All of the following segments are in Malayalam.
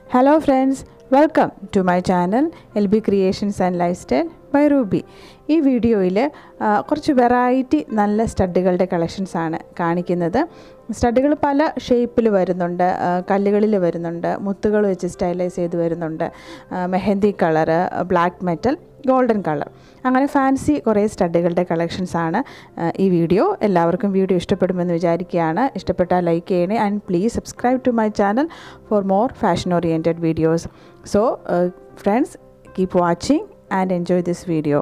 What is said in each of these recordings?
hello friends welcome to my channel L B creations and lifestyle by Ruby ഈ വീഡിയോയിൽ കുറച്ച് വെറൈറ്റി നല്ല സ്റ്റഡുകളുടെ കളക്ഷൻസ് ആണ് കാണിക്കുന്നത് സ്റ്റഡുകൾ പല ഷേപ്പിൽ വരുന്നുണ്ട് കല്ലുകളിൽ വരുന്നുണ്ട് മുത്തുകൾ വെച്ച് സ്റ്റൈലൈസ് ചെയ്ത് വരുന്നുണ്ട് mehndi colour black metal golden colour അങ്ങനെ ഫാൻസി കുറേ സ്റ്റഡുകളുടെ കളക്ഷൻസ് ആണ് ഈ വീഡിയോ എല്ലാവർക്കും വീഡിയോ ഇഷ്ടപ്പെടുമെന്ന് വിചാരിക്കുകയാണ് ഇഷ്ടപ്പെട്ടാൽ ലൈക്ക് ചെയ്യണേ and please subscribe to my channel for more fashion oriented videos so friends keep watching and enjoy this video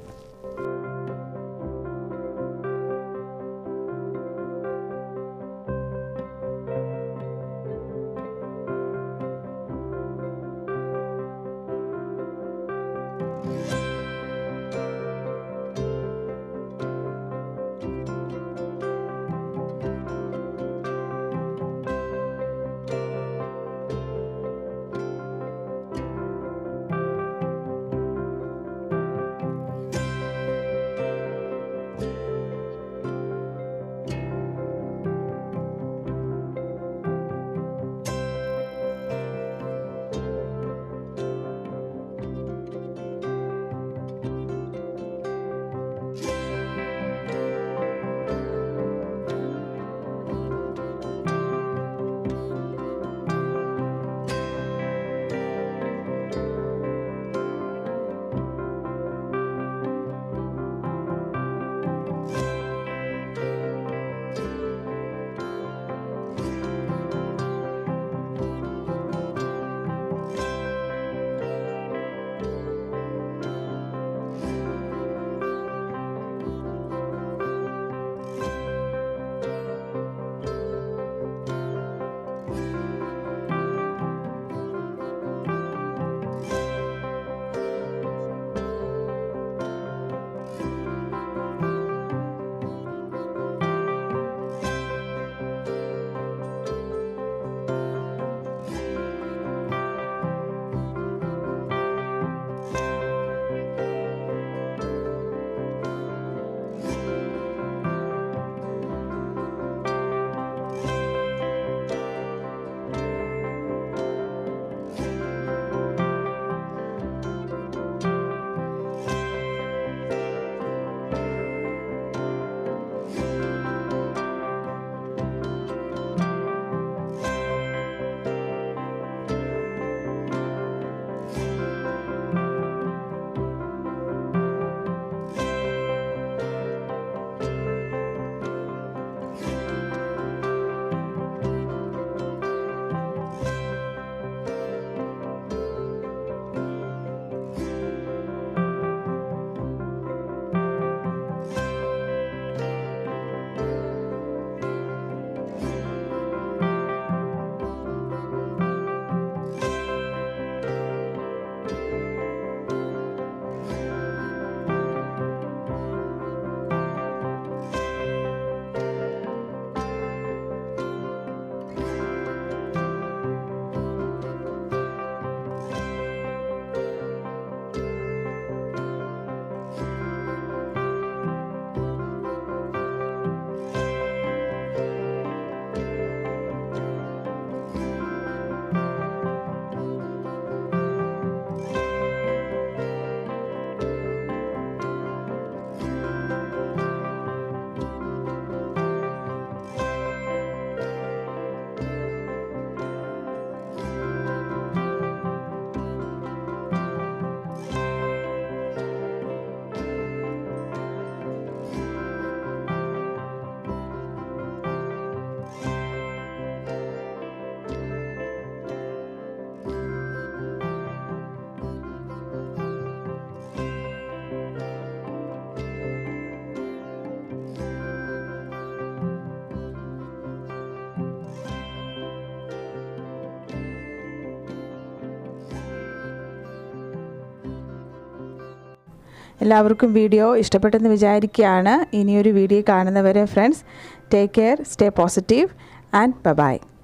എല്ലാവർക്കും വീഡിയോ ഇഷ്ടപ്പെട്ടെന്ന് വിചാരിക്കുകയാണ് ഇനിയൊരു വീഡിയോ കാണുന്നവരെ friends take care stay positive and by